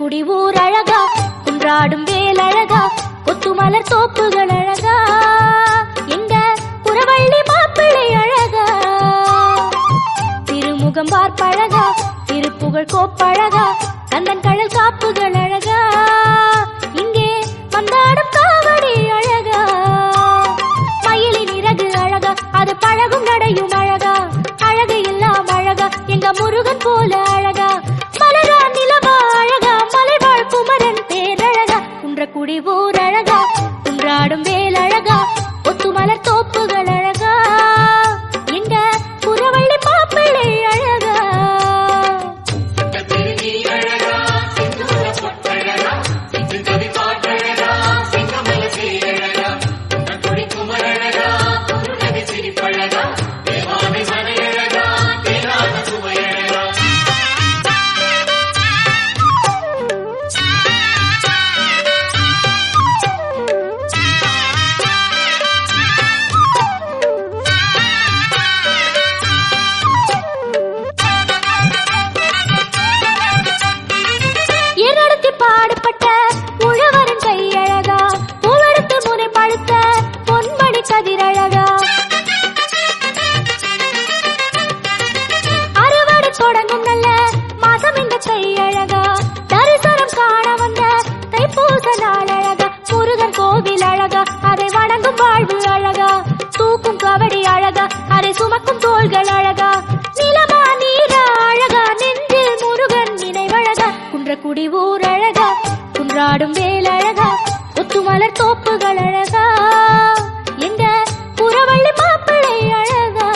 குடி ஊர் அழகா குன்றாடும் வேல் அழகா கொத்து மலர் தோப்புகள் அழகா எங்க புறவள்ளி மாப்பிள்ளை அழகா திருமுகம் பார்ப்பழகா திருப்புகழ் கோப்பழகா கந்தன் கடல் காப்புகள் அழகா இங்கே வந்தாடும் காவடி அழகா மயிலின் இறகு அழகா அது பழகும் நடையும் அழகா அழகு எல்லாம் அழகா எங்க முருகன் போல அழகா மலரா நிலவா அழகா மலைவாழ் குமரன் பேரழகா குன்றக்குடி ஊர் அழகா குன்றாடும் வேல் அழகா ஒத்து மலர் தோப்புகள் அழகா எங்க புறவள்ளி மாப்பிள்ளை அழகா ஏறெடுத்து பாடுபட்ட உழவரின் கையழகா பூவெடுத்து முனை பழுத்த பொன்மணி கதிரழகா அறுவடை தொடங்கும் நல்ல மாதம் இந்த கையழகா தரிசனம் காண வந்த தைப்பூச நாள் அழகா முருகன் கோவில் அழகா அதை வணங்கும் வாழ்வு அழகா தூக்கும் கவடி அழகா அதை சுமக்கும் தோள்கள் அழகா நிலமா நீரா அழகா நெஞ்சில் முருகன் நினைவழகா குன்றக்குடி ஊர் அழகா குன்றாடும் வேல் அழகா ஒத்துமலர் தோப்புகள் அழகா எங்க புறவள்ளி மாப்பிள்ளை அழகா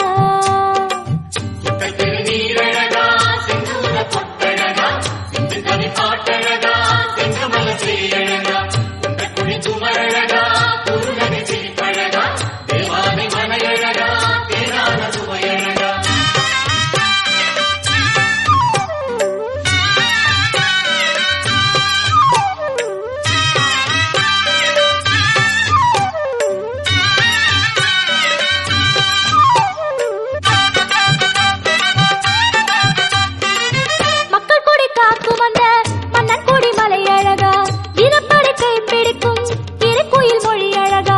மக்கள் கொடி காக்கும் அந்த மன்னன் கொடி மலை அழகா தினப்படை கை பிடிக்கும் திருக்குயில் மொழி அழகா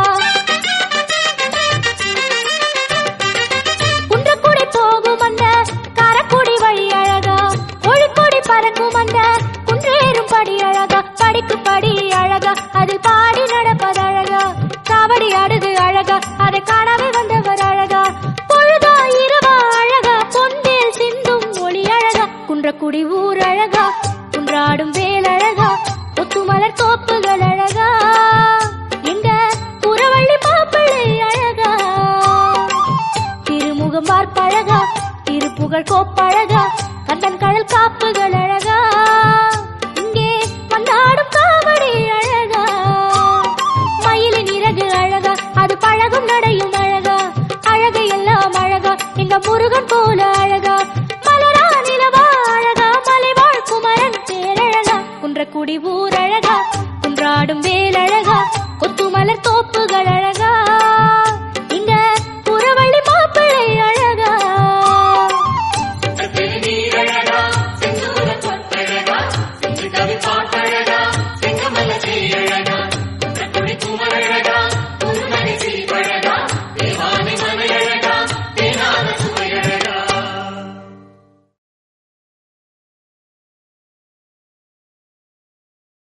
குன்றக்குடி போகும் அந்த காரக்குடி வழி அழகா ஒழிக்கொடி பறக்கும் அந்த குன்றேறும் படி அழகா படிக்கு படி அழகா அதில் பாடி நடப்பது அழகா காவடி ஆடுது அழகா அதை காணவே வந்தவர் அழகா பொழுதா இரவா அழகா பொன்னில் சிந்தும் ஒளி அழகா குன்றக்குடி ஊர் அழகா குன்றாடும் வேல் அழகா ஒத்துமலர் தோப்புகள் அழகா எங்க புறவள்ளி மாப்பிள்ளை அழகா திருமுகம் பார்ப்பழகா திருப்புகழ் கோப்பழகா கந்தன் கடல் காப்புகள் அழகா இங்கே வந்தாடும் காவடி அழகா மயிலின் இறகு அழகா அது பழகும் நடையும் அழகா அழகு எல்லாம் அழகா எங்க முருகன் போல அழகா மலரா நிலவா அழகா மலைவாழ் குமரன் பேரழகா குன்றக்குடி ஊர் அழகா குன்றாடும் வேல் அழகா கொத்துமலர் தோப்புகள் அழகா இங்க புறவள்ளி மாப்பிள்ளை அழகா திருநீரழகா செந்தூர கொத்தழகா செஞ்சு கவி பாட்டழகா